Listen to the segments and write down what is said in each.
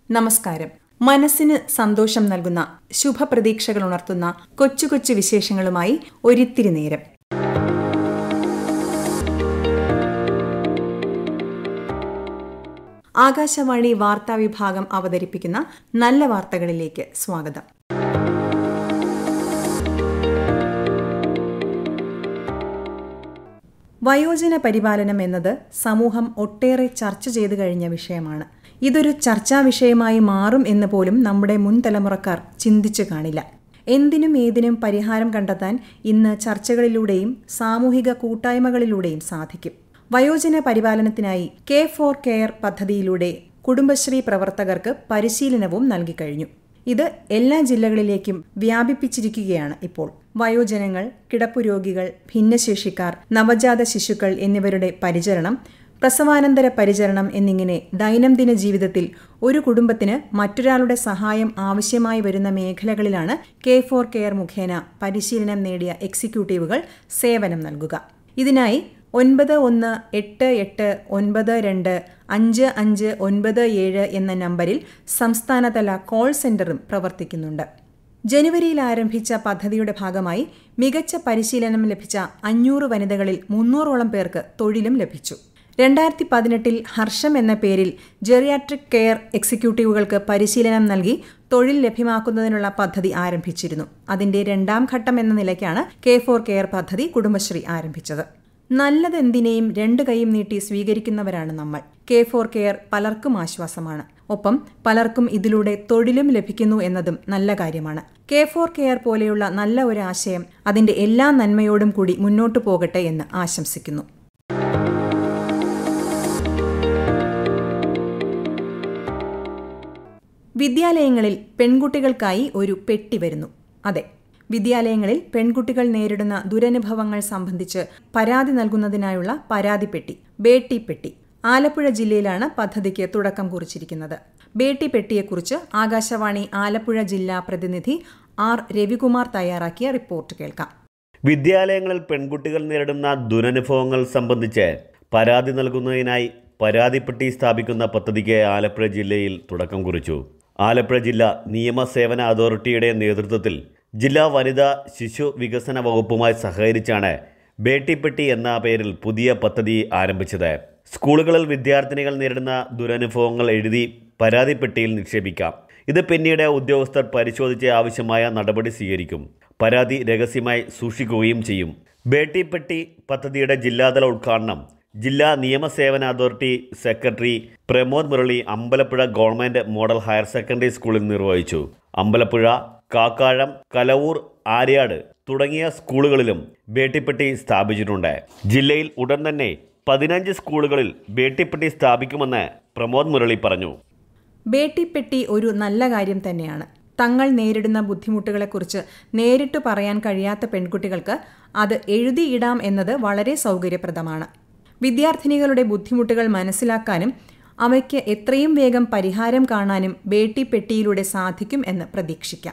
നമസ്കാരം മനസ്സിന് സന്തോഷം നൽകുന്ന ശുഭപ്രതീക്ഷകൾ ഉണർത്തുന്ന കൊച്ചു കൊച്ചു വിശേഷങ്ങളുമായി ഒരിത്തിരി നേരം ആകാശവാണി വാർത്താ വിഭാഗം അവതരിപ്പിക്കുന്ന നല്ല വാർത്തകളിലേക്ക് സ്വാഗതം വയോജന പരിപാലനം എന്നത് സമൂഹം ഒട്ടേറെ ചർച്ച ചെയ്തു കഴിഞ്ഞ വിഷയമാണ് ഇതൊരു ചർച്ചാ വിഷയമായി മാറും എന്ന് പോലും നമ്മുടെ മുൻ തലമുറക്കാർ ചിന്തിച്ചു കാണില്ല എന്തിനും ഏതിനും പരിഹാരം കണ്ടെത്താൻ ഇന്ന് ചർച്ചകളിലൂടെയും സാമൂഹിക കൂട്ടായ്മകളിലൂടെയും സാധിക്കും വയോജന പരിപാലനത്തിനായി കെ ഫോർ കെയർ പദ്ധതിയിലൂടെ കുടുംബശ്രീ പ്രവർത്തകർക്ക് പരിശീലനവും നൽകിക്കഴിഞ്ഞു ഇത് എല്ലാ ജില്ലകളിലേക്കും വ്യാപിപ്പിച്ചിരിക്കുകയാണ് ഇപ്പോൾ വയോജനങ്ങൾ കിടപ്പുരോഗികൾ ഭിന്നശേഷിക്കാർ നവജാത ശിശുക്കൾ എന്നിവരുടെ പരിചരണം പ്രസവാനന്തര പരിചരണം എന്നിങ്ങനെ ദൈനംദിന ജീവിതത്തിൽ ഒരു കുടുംബത്തിന് മറ്റൊരാളുടെ സഹായം ആവശ്യമായി വരുന്ന മേഖലകളിലാണ് കെ ഫോർ കെയർ മുഖേന പരിശീലനം നേടിയ എക്സിക്യൂട്ടീവുകൾ സേവനം നൽകുക ഇതിനായി ഒൻപത് ഒന്ന് എട്ട് എട്ട് ഒൻപത് രണ്ട് അഞ്ച് അഞ്ച് ഒൻപത് ഏഴ് എന്ന നമ്പരിൽ സംസ്ഥാനതല കോൾ സെന്ററും പ്രവർത്തിക്കുന്നുണ്ട് ജനുവരിയിൽ ആരംഭിച്ച പദ്ധതിയുടെ ഭാഗമായി മികച്ച പരിശീലനം ലഭിച്ച അഞ്ഞൂറ് വനിതകളിൽ മുന്നൂറോളം പേർക്ക് തൊഴിലും ലഭിച്ചു രണ്ടായിരത്തി പതിനെട്ടിൽ ഹർഷം എന്ന പേരിൽ ജെറിയാട്രിക് കെയർ എക്സിക്യൂട്ടീവുകൾക്ക് പരിശീലനം നൽകി തൊഴിൽ ലഭ്യമാക്കുന്നതിനുള്ള പദ്ധതി ആരംഭിച്ചിരുന്നു അതിന്റെ രണ്ടാം ഘട്ടം എന്ന നിലയ്ക്കാണ് കെ ഫോർ കെയർ പദ്ധതി കുടുംബശ്രീ ആരംഭിച്ചത് നല്ലതെന്തിനേയും രണ്ട് കൈയും നീട്ടി സ്വീകരിക്കുന്നവരാണ് നമ്മൾ കെ ഫോർ കെയർ പലർക്കും ആശ്വാസമാണ് ഒപ്പം പലർക്കും ഇതിലൂടെ തൊഴിലും ലഭിക്കുന്നു എന്നതും നല്ല കാര്യമാണ് കെ ഫോർ കെയർ പോലെയുള്ള നല്ല ഒരു ആശയം അതിന്റെ എല്ലാ നന്മയോടും കൂടി മുന്നോട്ടു പോകട്ടെ എന്ന് ആശംസിക്കുന്നു വിദ്യാലയങ്ങളിൽ പെൺകുട്ടികൾക്കായി ഒരു പെട്ടി വരുന്നു അതെ വിദ്യാലയങ്ങളിൽ പെൺകുട്ടികൾ നേരിടുന്ന ദുരനുഭവങ്ങൾ സംബന്ധിച്ച് പരാതി നൽകുന്നതിനായുള്ള പരാതിപ്പെട്ടി ബേട്ടി പെട്ടി ആലപ്പുഴ ജില്ലയിലാണ് പദ്ധതിക്ക് തുടക്കം കുറിച്ചിരിക്കുന്നത് ബേട്ടി പെട്ടിയെക്കുറിച്ച് ആകാശവാണി ആലപ്പുഴ ജില്ലാ പ്രതിനിധി ആർ രവികുമാർ തയ്യാറാക്കിയ റിപ്പോർട്ട് കേൾക്കാം വിദ്യാലയങ്ങളിൽ പെൺകുട്ടികൾ നേരിടുന്ന ദുരനുഭവങ്ങൾ സംബന്ധിച്ച് പരാതി നൽകുന്നതിനായി പരാതിപ്പെട്ടി സ്ഥാപിക്കുന്ന പദ്ധതിക്ക് ആലപ്പുഴ ജില്ലയിൽ തുടക്കം കുറിച്ചു ആലപ്പുഴ ജില്ല നിയമസേവന അതോറിറ്റിയുടെ നേതൃത്വത്തിൽ ജില്ലാ വനിതാ ശിശു വികസന വകുപ്പുമായി സഹകരിച്ചാണ് ബേട്ടിപ്പെട്ടി എന്ന പേരിൽ പുതിയ പദ്ധതി ആരംഭിച്ചത് സ്കൂളുകളിൽ വിദ്യാർത്ഥിനികൾ നേരിടുന്ന ദുരനുഭവങ്ങൾ എഴുതി പരാതിപ്പെട്ടിയിൽ നിക്ഷേപിക്കാം ഇത് പിന്നീട് ഉദ്യോഗസ്ഥർ പരിശോധിച്ച് ആവശ്യമായ നടപടി സ്വീകരിക്കും പരാതി രഹസ്യമായി സൂക്ഷിക്കുകയും ചെയ്യും ബേട്ടിപ്പെട്ടി പദ്ധതിയുടെ ജില്ലാതല ഉദ്ഘാടനം ജില്ലാ നിയമസേവന authority secretary Pramod Murali Ambalappuzha government model higher secondary സ്കൂളിൽ നിർവഹിച്ചു അമ്പലപ്പുഴ കാക്കാഴം കലവൂർ ആര്യാട് തുടങ്ങിയ സ്കൂളുകളിലും ബേട്ടിപ്പെട്ടി സ്ഥാപിച്ചിട്ടുണ്ട് ജില്ലയിൽ ഉടൻ തന്നെ പതിനഞ്ച് സ്കൂളുകളിൽ ബേട്ടിപ്പെട്ടി സ്ഥാപിക്കുമെന്ന് പ്രമോദ് മുരളി പറഞ്ഞു ബേട്ടിപ്പെട്ടി ഒരു നല്ല കാര്യം തന്നെയാണ് തങ്ങൾ നേരിടുന്ന ബുദ്ധിമുട്ടുകളെക്കുറിച്ച് നേരിട്ട് പറയാൻ കഴിയാത്ത പെൺകുട്ടികൾക്ക് അത് എഴുതിയിടാം എന്നത് വളരെ സൗകര്യപ്രദമാണ് വിദ്യാർത്ഥിനികളുടെ ബുദ്ധിമുട്ടുകൾ മനസ്സിലാക്കാനും അവയ്ക്ക് എത്രയും വേഗം പരിഹാരം കാണാനും ബേട്ടി പെട്ടിയിലൂടെ സാധിക്കും എന്ന് പ്രതീക്ഷിക്കാം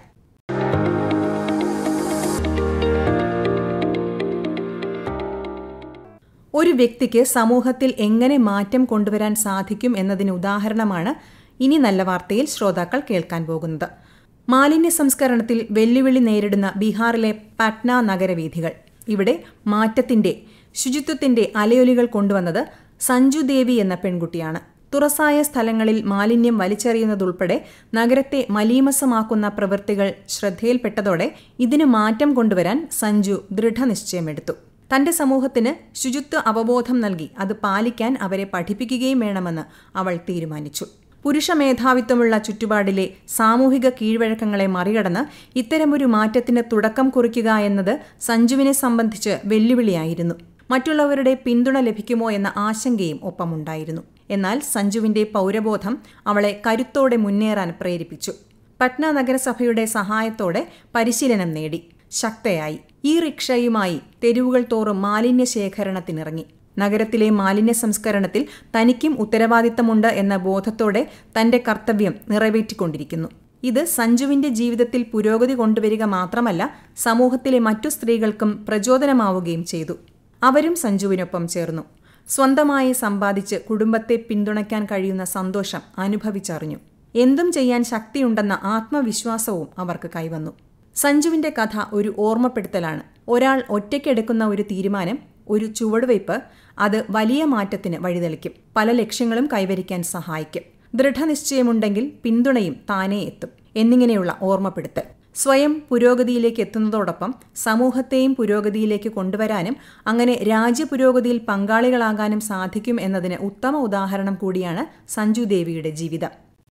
ഒരു വ്യക്തിക്ക് സമൂഹത്തിൽ എങ്ങനെ മാറ്റം കൊണ്ടുവരാൻ സാധിക്കും എന്നതിന് ഉദാഹരണമാണ് ഇനി നല്ല വാർത്തയിൽ ശ്രോതാക്കൾ കേൾക്കാൻ പോകുന്നത് മാലിന്യ സംസ്കരണത്തിൽ വെല്ലുവിളി നേരിടുന്ന ബീഹാറിലെ പട്ന നഗരവീഥികൾ ഇവിടെ മാറ്റത്തിന്റെ ശുചിത്വത്തിന്റെ അലയൊലികൾ കൊണ്ടുവന്നത് സഞ്ജു ദേവി എന്ന പെൺകുട്ടിയാണ് തുറസായ സ്ഥലങ്ങളിൽ മാലിന്യം വലിച്ചെറിയുന്നതുൾപ്പെടെ നഗരത്തെ മലീമസമാക്കുന്ന പ്രവൃത്തികൾ ശ്രദ്ധയിൽപ്പെട്ടതോടെ ഇതിന് മാറ്റം കൊണ്ടുവരാൻ സഞ്ജു ദൃഢനിശ്ചയമെടുത്തു തന്റെ സമൂഹത്തിന് ശുചിത്വ അവബോധം നൽകി അത് പാലിക്കാൻ അവരെ പഠിപ്പിക്കുകയും വേണമെന്ന് അവൾ തീരുമാനിച്ചു പുരുഷ മേധാവിത്വമുള്ള ചുറ്റുപാടിലെ സാമൂഹിക കീഴ്വഴക്കങ്ങളെ മറികടന്ന് ഇത്തരമൊരു മാറ്റത്തിന് തുടക്കം കുറിക്കുക എന്നത് സഞ്ജുവിനെ സംബന്ധിച്ച് വെല്ലുവിളിയായിരുന്നു മറ്റുള്ളവരുടെ പിന്തുണ ലഭിക്കുമോ എന്ന ആശങ്കയും ഒപ്പമുണ്ടായിരുന്നു എന്നാൽ സഞ്ജുവിന്റെ പൗരബോധം അവളെ കരുത്തോടെ മുന്നേറാൻ പ്രേരിപ്പിച്ചു പട്ന നഗരസഭയുടെ സഹായത്തോടെ പരിശീലനം നേടി ശക്തയായി ഈ റിക്ഷയുമായി തെരുവുകൾ തോറും മാലിന്യ ശേഖരണത്തിനിറങ്ങി നഗരത്തിലെ മാലിന്യ സംസ്കരണത്തിൽ തനിക്കും ഉത്തരവാദിത്തമുണ്ട് എന്ന ബോധത്തോടെ തന്റെ കർത്തവ്യം നിറവേറ്റിക്കൊണ്ടിരിക്കുന്നു ഇത് സഞ്ജുവിന്റെ ജീവിതത്തിൽ പുരോഗതി കൊണ്ടുവരിക മാത്രമല്ല സമൂഹത്തിലെ മറ്റു സ്ത്രീകൾക്കും പ്രചോദനമാവുകയും ചെയ്തു അവരും സഞ്ജുവിനൊപ്പം ചേർന്നു സ്വന്തമായി സമ്പാദിച്ച് കുടുംബത്തെ പിന്തുണയ്ക്കാൻ കഴിയുന്ന സന്തോഷം അനുഭവിച്ചറിഞ്ഞു എന്തും ചെയ്യാൻ ശക്തിയുണ്ടെന്ന ആത്മവിശ്വാസവും അവർക്ക് കൈവന്നു സഞ്ജുവിന്റെ കഥ ഒരു ഓർമ്മപ്പെടുത്തലാണ് ഒരാൾ ഒറ്റയ്ക്കെടുക്കുന്ന ഒരു തീരുമാനം ഒരു ചുവടുവയ്പ് അത് വലിയ മാറ്റത്തിന് വഴിതെളിക്കും പല ലക്ഷ്യങ്ങളും കൈവരിക്കാൻ സഹായിക്കും ദൃഢനിശ്ചയമുണ്ടെങ്കിൽ പിന്തുണയും താനേ എത്തും എന്നിങ്ങനെയുള്ള ഓർമ്മപ്പെടുത്തൽ സ്വയം പുരോഗതിയിലേക്ക് എത്തുന്നതോടൊപ്പം സമൂഹത്തെയും പുരോഗതിയിലേക്ക് കൊണ്ടുവരാനും അങ്ങനെ രാജ്യപുരോഗതിയിൽ പങ്കാളികളാകാനും സാധിക്കും എന്നതിന് ഉത്തമ ഉദാഹരണം കൂടിയാണ് സഞ്ജു ദേവിയുടെ ജീവിതം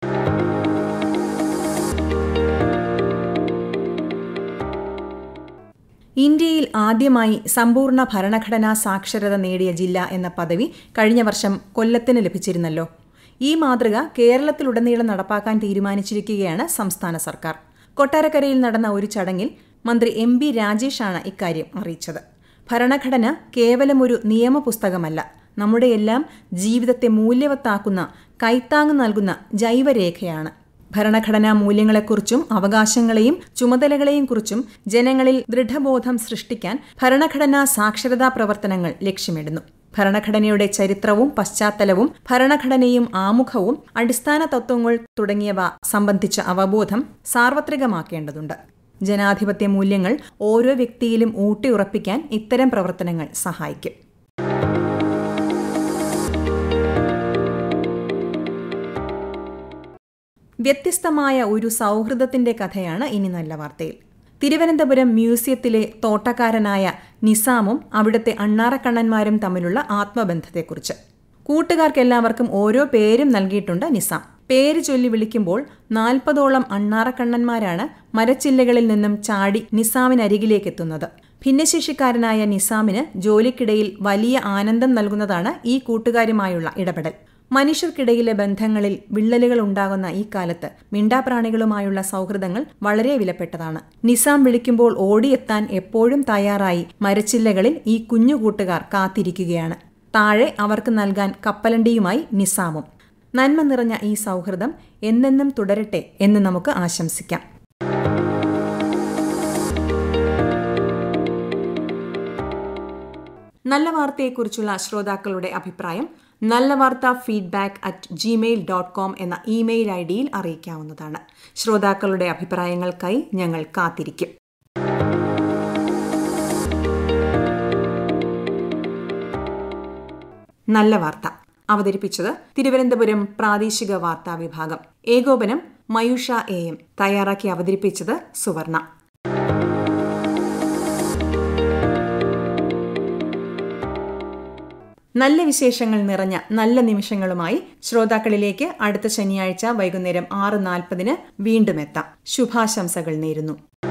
ഇന്ത്യയിൽ ആദ്യമായി സമ്പൂർണ്ണ ഭരണഘടനാ സാക്ഷരത നേടിയ ജില്ല എന്ന പദവി കഴിഞ്ഞ വർഷം കൊല്ലത്തിന് ലഭിച്ചിരുന്നല്ലോ ഈ മാതൃക കേരളത്തിലുടനീളം നടപ്പാക്കാൻ തീരുമാനിച്ചിരിക്കുകയാണ് സംസ്ഥാന സർക്കാർ കൊട്ടാരക്കരയിൽ നടന്ന ഒരു ചടങ്ങിൽ മന്ത്രി എം ബി രാജേഷാണ് ഇക്കാര്യം അറിയിച്ചത് ഭരണഘടന കേവലം ഒരു നിയമപുസ്തകമല്ല നമ്മുടെയെല്ലാം ജീവിതത്തെ മൂല്യവത്താക്കുന്ന കൈത്താങ് നൽകുന്ന ജൈവരേഖയാണ് ഭരണഘടനാ മൂല്യങ്ങളെക്കുറിച്ചും അവകാശങ്ങളെയും ചുമതലകളെയും കുറിച്ചും ജനങ്ങളിൽ ദൃഢബോധം സൃഷ്ടിക്കാൻ ഭരണഘടനാ സാക്ഷരതാ പ്രവർത്തനങ്ങൾ ലക്ഷ്യമിടുന്നു ഭരണഘടനയുടെ ചരിത്രവും പശ്ചാത്തലവും ഭരണഘടനയും ആമുഖവും അടിസ്ഥാന തത്വങ്ങൾ തുടങ്ങിയവ സംബന്ധിച്ച അവബോധം സാർവത്രികമാക്കേണ്ടതുണ്ട് ജനാധിപത്യ മൂല്യങ്ങൾ ഓരോ വ്യക്തിയിലും ഊട്ടിയുറപ്പിക്കാൻ ഇത്തരം പ്രവർത്തനങ്ങൾ സഹായിക്കും വ്യത്യസ്തമായ ഒരു സൗഹൃദത്തിന്റെ കഥയാണ് ഇനി നല്ല വാർത്തയിൽ തിരുവനന്തപുരം മ്യൂസിയത്തിലെ തോട്ടക്കാരനായ നിസാമും അവിടുത്തെ അണ്ണാറക്കണ്ണന്മാരും തമ്മിലുള്ള ആത്മബന്ധത്തെക്കുറിച്ച് കൂട്ടുകാർക്കെല്ലാവർക്കും ഓരോ പേരും നൽകിയിട്ടുണ്ട് നിസാം പേര് ചൊല്ലി വിളിക്കുമ്പോൾ നാൽപ്പതോളം അണ്ണാറക്കണ്ണന്മാരാണ് മരച്ചില്ലകളിൽ നിന്നും ചാടി നിസാമിനരികിലേക്ക് എത്തുന്നത് ഭിന്നശേഷിക്കാരനായ നിസാമിന് ജോലിക്കിടയിൽ വലിയ ആനന്ദം നൽകുന്നതാണ് ഈ കൂട്ടുകാരുമായുള്ള ഇടപെടൽ മനുഷ്യർക്കിടയിലെ ബന്ധങ്ങളിൽ വിള്ളലുകൾ ഉണ്ടാകുന്ന ഈ കാലത്ത് മിണ്ടാപ്രാണികളുമായുള്ള സൗഹൃദങ്ങൾ വളരെ വിലപ്പെട്ടതാണ് നിസാം വിളിക്കുമ്പോൾ ഓടിയെത്താൻ എപ്പോഴും തയ്യാറായി മരച്ചില്ലകളിൽ ഈ കുഞ്ഞു കൂട്ടുകാർ കാത്തിരിക്കുകയാണ് താഴെ അവർക്ക് നൽകാൻ കപ്പലണ്ടിയുമായി നിസാമും നന്മ നിറഞ്ഞ ഈ സൗഹൃദം എന്നെന്നും തുടരട്ടെ എന്ന് നമുക്ക് ആശംസിക്കാം നല്ല വാർത്തയെക്കുറിച്ചുള്ള ശ്രോതാക്കളുടെ അഭിപ്രായം നല്ല വാർത്ത feedback at Gmail dot com എന്ന ഇമെയിൽ ഐ ഡിയിൽ അറിയിക്കാവുന്നതാണ് ശ്രോതാക്കളുടെ അഭിപ്രായങ്ങൾക്കായി ഞങ്ങൾ കാത്തിരിക്കും നല്ല വാർത്ത അവതരിപ്പിച്ചത് തിരുവനന്തപുരം പ്രാദേശിക വാർത്താ വിഭാഗം ഏകോപനം മയൂഷ എ എം തയ്യാറാക്കി അവതരിപ്പിച്ചത് സുവർണ നല്ല വിശേഷങ്ങൾ നിറഞ്ഞ നല്ല നിമിഷങ്ങളുമായി ശ്രോതാക്കളിലേക്ക് അടുത്ത ശനിയാഴ്ച വൈകുന്നേരം ആറ് നാൽപ്പതിന് വീണ്ടും എത്താം ശുഭാശംസകൾ നേരുന്നു